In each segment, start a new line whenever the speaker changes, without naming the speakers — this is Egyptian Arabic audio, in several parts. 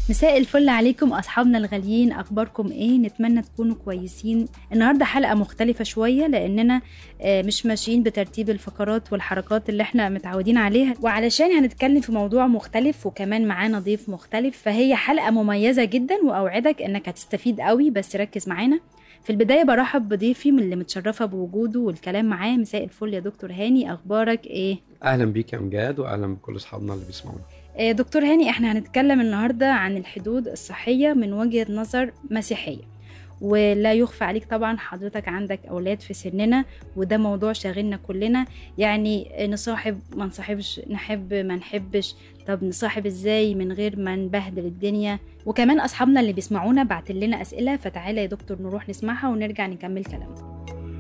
مساء الفل عليكم أصحابنا الغاليين أخباركم إيه نتمنى تكونوا كويسين النهاردة حلقة مختلفة شوية لأننا آه، مش ماشيين بترتيب الفقرات والحركات اللي احنا متعودين عليها وعلشان هنتكلم في موضوع مختلف وكمان معانا ضيف مختلف فهي حلقة مميزة جدا وأوعدك إنك هتستفيد قوي بس ركز معانا في البداية برحب بضيفي من اللي متشرفة بوجوده والكلام معاه مساء الفل يا دكتور هاني أخبارك إيه؟
اهلا بيك يا امجاد واهلا بكل اصحابنا اللي بيسمعونا
آه، دكتور هاني احنا هنتكلم النهارده عن الحدود الصحيه من وجهه نظر مسيحيه ولا يخفى عليك طبعا حضرتك عندك اولاد في سننا وده موضوع شاغلنا كلنا يعني نصاحب ما نصاحبش نحب ما نحبش طب نصاحب ازاي من غير ما نبهدل الدنيا وكمان اصحابنا اللي بيسمعونا بعت لنا اسئله فتعالى يا دكتور نروح نسمعها ونرجع نكمل كلامنا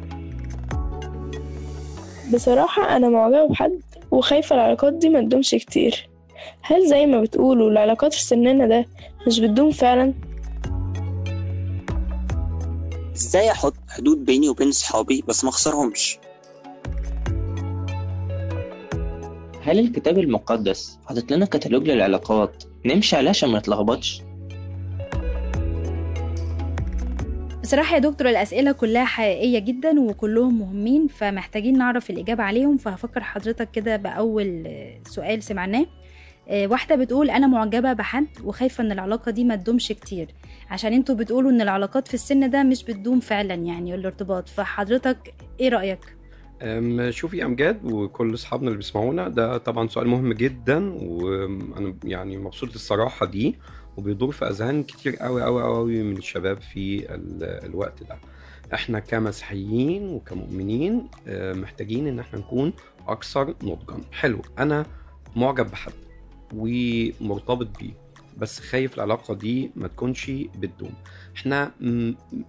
بصراحة أنا معجبة بحد وخايفة العلاقات دي ما تدومش كتير هل زي ما بتقولوا العلاقات في سننا ده مش بتدوم فعلا؟
ازاي احط حدود بيني وبين صحابي بس ما اخسرهمش
هل الكتاب المقدس حاطط لنا كتالوج للعلاقات نمشي عليه عشان ما نتلخبطش
بصراحة يا دكتور الأسئلة كلها حقيقية جدا وكلهم مهمين فمحتاجين نعرف الإجابة عليهم فهفكر حضرتك كده بأول آه، سؤال سمعناه آه، واحدة بتقول أنا معجبة بحد وخايفة إن العلاقة دي ما تدومش كتير عشان انتوا بتقولوا إن العلاقات في السن ده مش بتدوم فعلا يعني الارتباط فحضرتك إيه رأيك؟
أم، شوفي يا امجاد وكل اصحابنا اللي بيسمعونا ده طبعا سؤال مهم جدا وانا يعني مبسوط الصراحه دي وبيدور في اذهان كتير قوي قوي قوي من الشباب في ال- الوقت ده احنا كمسيحيين وكمؤمنين آه، محتاجين ان احنا نكون اكثر نضجا حلو انا معجب بحد ومرتبط بيه بس خايف العلاقه دي ما تكونش بتدوم احنا م-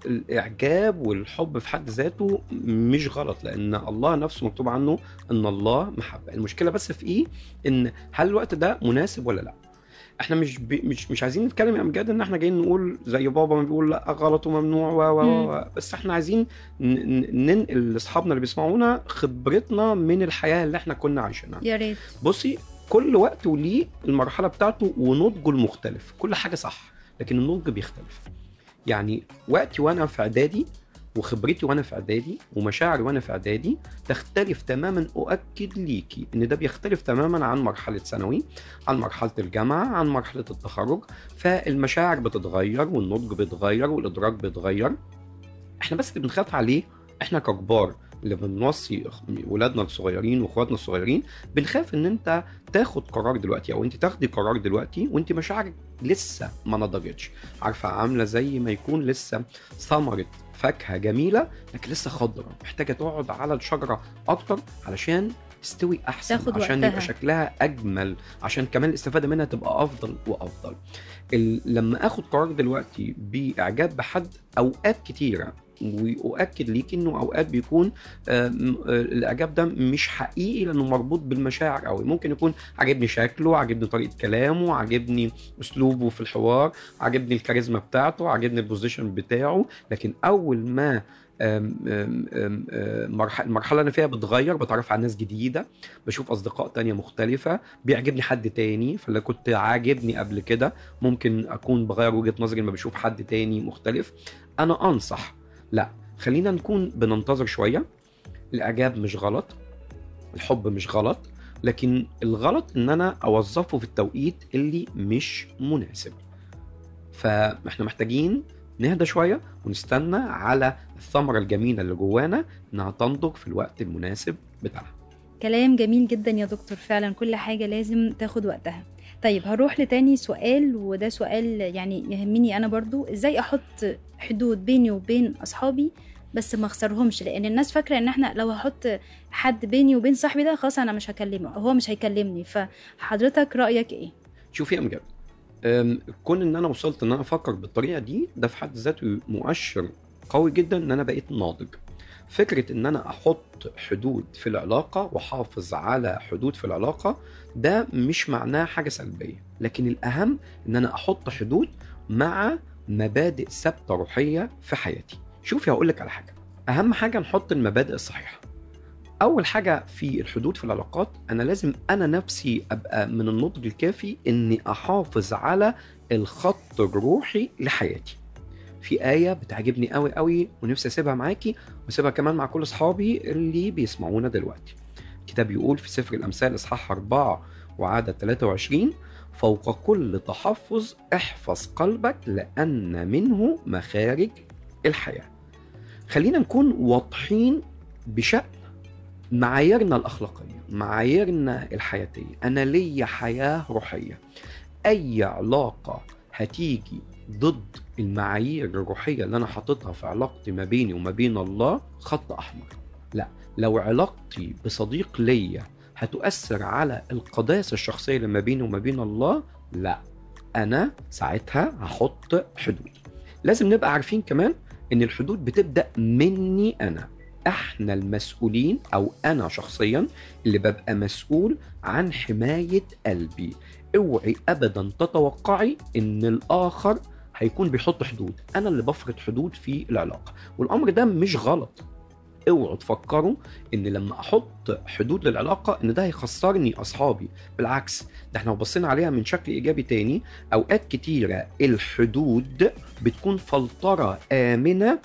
الاعجاب والحب في حد ذاته مش غلط لان الله نفسه مكتوب عنه ان الله محبه المشكله بس في ايه ان هل الوقت ده مناسب ولا لا احنا مش بي مش مش عايزين نتكلم يا امجاد ان احنا جايين نقول زي بابا ما بيقول لا غلط وممنوع و و و بس احنا عايزين ن- ن- ننقل لاصحابنا اللي بيسمعونا خبرتنا من الحياه اللي احنا كنا عايشينها
يا ريت
بصي كل وقت وليه المرحله بتاعته ونضجه المختلف كل حاجه صح لكن النضج بيختلف يعني وقتي وانا في اعدادي وخبرتي وانا في اعدادي ومشاعري وانا في اعدادي تختلف تماما اؤكد ليكي ان ده بيختلف تماما عن مرحله ثانوي عن مرحله الجامعه عن مرحله التخرج فالمشاعر بتتغير والنضج بيتغير والادراك بيتغير احنا بس اللي بنخاف عليه احنا ككبار اللي بنوصي ولادنا الصغيرين واخواتنا الصغيرين بنخاف ان انت تاخد قرار دلوقتي او انت تاخدي قرار دلوقتي وانت مشاعرك لسه ما نضجتش عارفه عامله زي ما يكون لسه ثمره فاكهه جميله لكن لسه خضره محتاجه تقعد على الشجره اكتر علشان تستوي احسن
تاخد
عشان
وقتها.
يبقى شكلها اجمل عشان كمان الاستفاده منها تبقى افضل وافضل ال- لما اخد قرار دلوقتي باعجاب بحد اوقات كتيره واؤكد ليك انه اوقات بيكون آم، آه، الاعجاب ده مش حقيقي لانه مربوط بالمشاعر قوي ممكن يكون عاجبني شكله عاجبني طريقه كلامه عاجبني اسلوبه في الحوار عاجبني الكاريزما بتاعته عاجبني البوزيشن بتاعه لكن اول ما آم، آم، آم، آم، مرح- المرحله اللي انا فيها بتغير بتعرف على ناس جديده بشوف اصدقاء تانية مختلفه بيعجبني حد تاني فاللي كنت عاجبني قبل كده ممكن اكون بغير وجهه نظري لما بشوف حد تاني مختلف انا انصح لا خلينا نكون بننتظر شويه الاعجاب مش غلط الحب مش غلط لكن الغلط ان انا اوظفه في التوقيت اللي مش مناسب فاحنا محتاجين نهدى شويه ونستنى على الثمره الجميله اللي جوانا انها تنضج في الوقت المناسب بتاعها
كلام جميل جدا يا دكتور فعلا كل حاجة لازم تاخد وقتها طيب هروح لتاني سؤال وده سؤال يعني يهمني أنا برضو إزاي أحط حدود بيني وبين أصحابي بس ما اخسرهمش لان الناس فاكره ان احنا لو هحط حد بيني وبين صاحبي ده خلاص انا مش هكلمه هو مش هيكلمني فحضرتك رايك ايه
شوفي يا امجد أم، كون ان انا وصلت ان انا افكر بالطريقه دي ده في حد ذاته مؤشر قوي جدا ان انا بقيت ناضج فكره ان انا احط حدود في العلاقه واحافظ على حدود في العلاقه ده مش معناه حاجه سلبيه لكن الاهم ان انا احط حدود مع مبادئ ثابته روحيه في حياتي شوفي هقول لك على حاجه اهم حاجه نحط المبادئ الصحيحه اول حاجه في الحدود في العلاقات انا لازم انا نفسي ابقى من النضج الكافي اني احافظ على الخط الروحي لحياتي في آية بتعجبني قوي قوي ونفسي أسيبها معاكي وأسيبها كمان مع كل أصحابي اللي بيسمعونا دلوقتي الكتاب يقول في سفر الأمثال إصحاح 4 وعدد 23 فوق كل تحفظ احفظ قلبك لأن منه مخارج الحياة خلينا نكون واضحين بشأن معاييرنا الأخلاقية معاييرنا الحياتية أنا ليا حياة روحية أي علاقة هتيجي ضد المعايير الروحية اللي أنا حاططها في علاقتي ما بيني وما بين الله خط أحمر لا لو علاقتي بصديق ليا هتؤثر على القداسة الشخصية اللي ما بيني وما بين الله لا أنا ساعتها هحط حدود لازم نبقى عارفين كمان إن الحدود بتبدأ مني أنا احنا المسؤولين او انا شخصيا اللي ببقى مسؤول عن حمايه قلبي اوعي ابدا تتوقعي ان الاخر هيكون بيحط حدود انا اللي بفرض حدود في العلاقه والامر ده مش غلط اوعوا تفكروا ان لما احط حدود للعلاقه ان ده هيخسرني اصحابي بالعكس ده احنا لو بصينا عليها من شكل ايجابي تاني اوقات كتيره الحدود بتكون فلتره امنه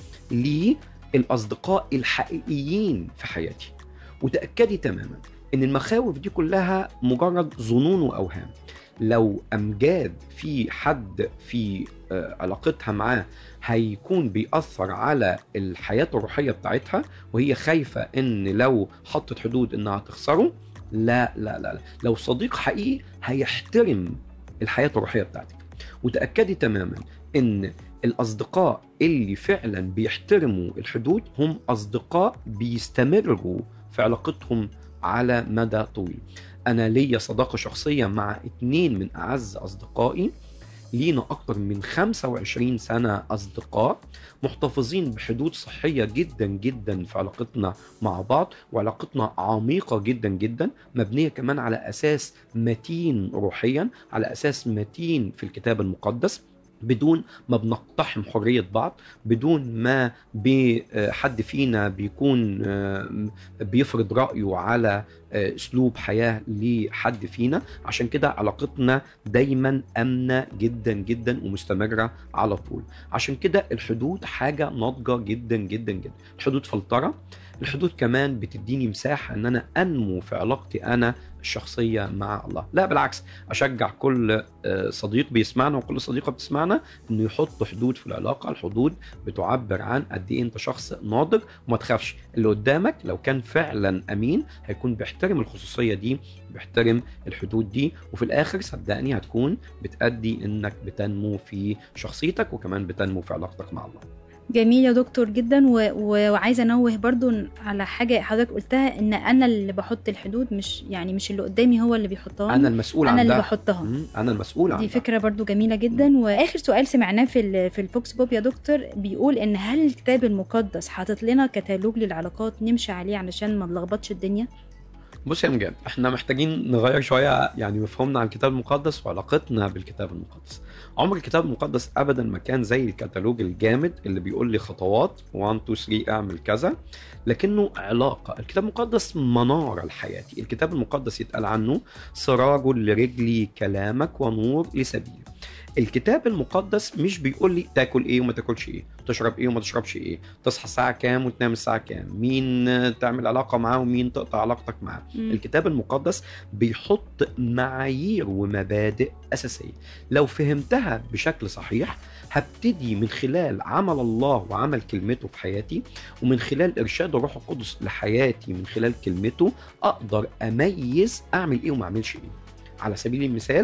للاصدقاء الحقيقيين في حياتي وتاكدي تماما ان المخاوف دي كلها مجرد ظنون واوهام لو امجاد في حد في آه، علاقتها معاه هيكون بيأثر على الحياة الروحية بتاعتها وهي خايفة ان لو حطت حدود انها تخسره لا لا لا, لا. لو صديق حقيقي هيحترم الحياة الروحية بتاعتك وتأكدي تماما ان الأصدقاء اللي فعلا بيحترموا الحدود هم أصدقاء بيستمروا في علاقتهم على مدى طويل أنا ليا صداقة شخصية مع اتنين من أعز أصدقائي لينا أكتر من 25 سنة أصدقاء محتفظين بحدود صحية جدا جدا في علاقتنا مع بعض وعلاقتنا عميقة جدا جدا مبنية كمان على أساس متين روحيا على أساس متين في الكتاب المقدس بدون ما بنقتحم حرية بعض بدون ما بي- آه، حد فينا بيكون آه، بيفرض رأيه على آه، أسلوب حياة لحد فينا عشان كده علاقتنا دايما آمنة جدا جدا ومستمرة على طول عشان كده الحدود حاجة ناضجة جدا جدا جدا الحدود فلترة الحدود كمان بتديني مساحة ان انا انمو في علاقتي انا الشخصية مع الله لا بالعكس اشجع كل آه، صديق بيسمعنا وكل صديقة بتسمعنا انه يحط حدود في العلاقة الحدود بتعبر عن قد ايه انت شخص ناضج وما تخافش اللي قدامك لو كان فعلا امين هيكون بيحترم الخصوصية دي بيحترم الحدود دي وفي الاخر صدقني هتكون بتأدي انك بتنمو في شخصيتك وكمان بتنمو في علاقتك مع الله
جميل يا دكتور جدا و... و... وعايزه انوه برضو على حاجه حضرتك قلتها ان انا اللي بحط الحدود مش يعني مش اللي قدامي هو اللي بيحطها
انا المسؤول
انا
عن
اللي
ده
بحطها
مم، انا المسؤول عن
دي
ده.
فكره برضو جميله جدا واخر سؤال سمعناه في ال- في الفوكس بوب يا دكتور بيقول ان هل الكتاب المقدس حاطط لنا كتالوج للعلاقات نمشي عليه علشان ما نلخبطش الدنيا
بص يا مجاد احنا محتاجين نغير شويه يعني مفهومنا عن الكتاب المقدس وعلاقتنا بالكتاب المقدس عمر الكتاب المقدس ابدا ما كان زي الكتالوج الجامد اللي بيقول لي خطوات 1 2 3 اعمل كذا لكنه علاقه الكتاب المقدس مناره لحياتي الكتاب المقدس يتقال عنه سراج لرجلي كلامك ونور لسبيلي الكتاب المقدس مش بيقول لي تاكل ايه وما تاكلش ايه تشرب ايه وما تشربش ايه تصحى الساعه كام وتنام الساعه كام مين تعمل علاقه معاه ومين تقطع علاقتك معاه
مم.
الكتاب المقدس بيحط معايير ومبادئ أساسية لو فهمتها بشكل صحيح هبتدي من خلال عمل الله وعمل كلمته في حياتي ومن خلال إرشاد الروح القدس لحياتي من خلال كلمته أقدر أميز أعمل إيه وما أعملش إيه على سبيل المثال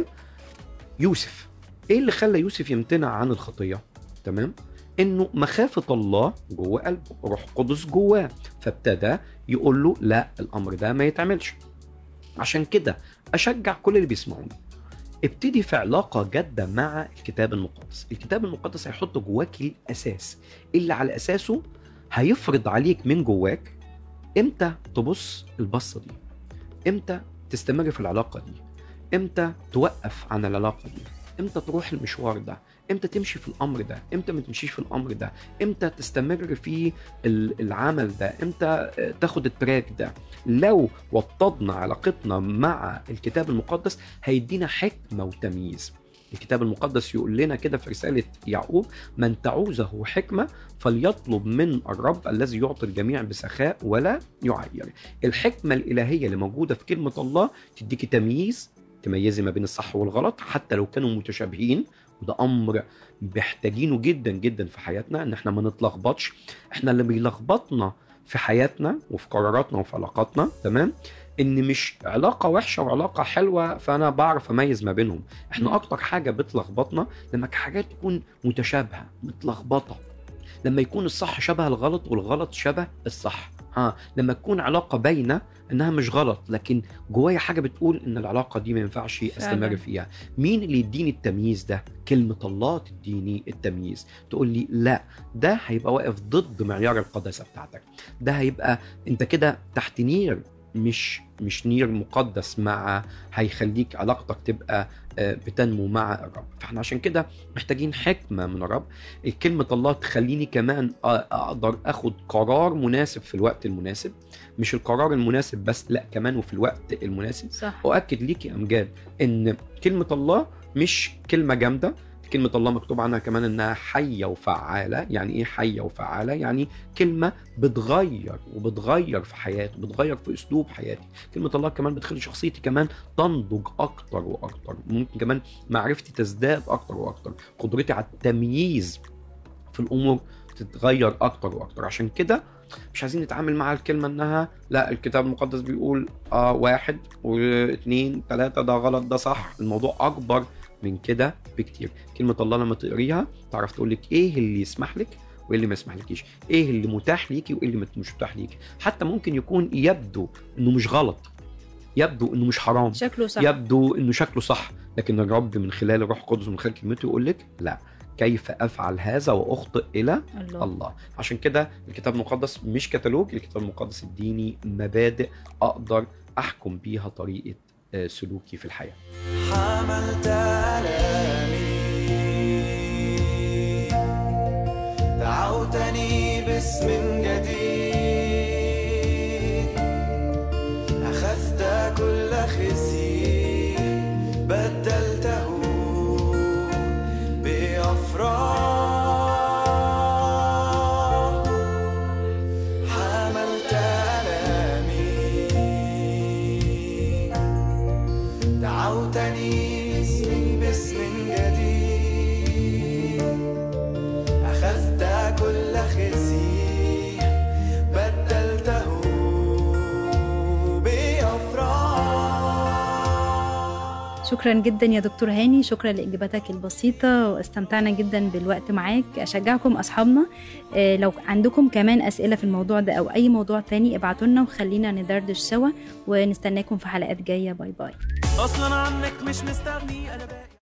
يوسف إيه اللي خلى يوسف يمتنع عن الخطية تمام انه مخافه الله جوه قلبه روح قدس جواه فابتدى يقول له لا الامر ده ما يتعملش عشان كده اشجع كل اللي بيسمعوني ابتدي في علاقة جادة مع الكتاب المقدس الكتاب المقدس هيحط جواك الأساس اللي على أساسه هيفرض عليك من جواك امتى تبص البصة دي امتى تستمر في العلاقة دي امتى توقف عن العلاقة دي امتى تروح المشوار ده امتى تمشي في الامر ده امتى ما تمشيش في الامر ده امتى تستمر في ال- العمل ده امتى آه، تاخد التراك ده لو وطدنا علاقتنا مع الكتاب المقدس هيدينا حكمه وتمييز الكتاب المقدس يقول لنا كده في رسالة يعقوب من تعوزه حكمة فليطلب من الرب الذي يعطي الجميع بسخاء ولا يعير الحكمة الإلهية اللي موجودة في كلمة الله تديكي تمييز تميزي ما بين الصح والغلط حتى لو كانوا متشابهين وده امر محتاجينه جدا جدا في حياتنا ان احنا ما نتلخبطش احنا اللي بيلخبطنا في حياتنا وفي قراراتنا وفي علاقاتنا تمام ان مش علاقه وحشه وعلاقه حلوه فانا بعرف اميز ما بينهم احنا اكتر حاجه بتلخبطنا لما حاجات تكون متشابهه متلخبطه لما يكون الصح شبه الغلط والغلط شبه الصح ها لما تكون علاقه باينه انها مش غلط لكن جوايا حاجه بتقول ان العلاقه دي ما ينفعش استمر
فعلاً.
فيها مين اللي يديني التمييز ده كلمه الله تديني التمييز تقول لي لا ده هيبقى واقف ضد معيار القداسه بتاعتك ده هيبقى انت كده تحت نير مش مش نير مقدس مع هيخليك علاقتك تبقى آه، بتنمو مع الرب فاحنا عشان كده محتاجين حكمه من الرب كلمه الله تخليني كمان أ- اقدر اخد قرار مناسب في الوقت المناسب مش القرار المناسب بس لا كمان وفي الوقت المناسب
صح
اؤكد ليكي يا امجاد ان كلمه الله مش كلمه جامده كلمة الله مكتوب عنها كمان انها حية وفعالة، يعني ايه حية وفعالة؟ يعني كلمة بتغير وبتغير في حياتي، بتغير في اسلوب حياتي، كلمة الله كمان بتخلي شخصيتي كمان تنضج اكتر واكتر، ممكن كمان معرفتي تزداد اكتر واكتر، قدرتي على التمييز في الامور تتغير اكتر واكتر، عشان كده مش عايزين نتعامل مع الكلمة انها لا الكتاب المقدس بيقول اه واحد واثنين ثلاثة ده غلط ده صح الموضوع اكبر من كده بكتير كلمة الله لما تقريها تعرف تقول لك ايه اللي يسمح لك وايه اللي ما يسمحلكيش ايه اللي متاح ليكي وايه اللي مش متاح ليكي حتى ممكن يكون يبدو انه مش غلط يبدو انه مش حرام
شكله صح
يبدو انه شكله صح لكن الرب من خلال الروح القدس ومن خلال كلمته يقول لك لا كيف افعل هذا واخطئ الى
الله,
الله عشان كده الكتاب المقدس مش كتالوج الكتاب المقدس اديني مبادئ اقدر احكم بيها طريقه آه، سلوكي في الحياه
حملت آلامي دعوتني باسم جديد أخذت كل خزي بدلته بأفراح حملت آلامي دعوتني باسم باسم جديد أخذت كل خزي بدلته بأفراح
شكرا جدا يا دكتور هاني شكرا لاجاباتك البسيطه واستمتعنا جدا بالوقت معاك اشجعكم اصحابنا آه، لو عندكم كمان اسئله في الموضوع ده او اي موضوع تاني ابعتوا لنا وخلينا ندردش سوا ونستناكم في حلقات جايه باي باي
أصلا عنك مش مستغني أنا باقي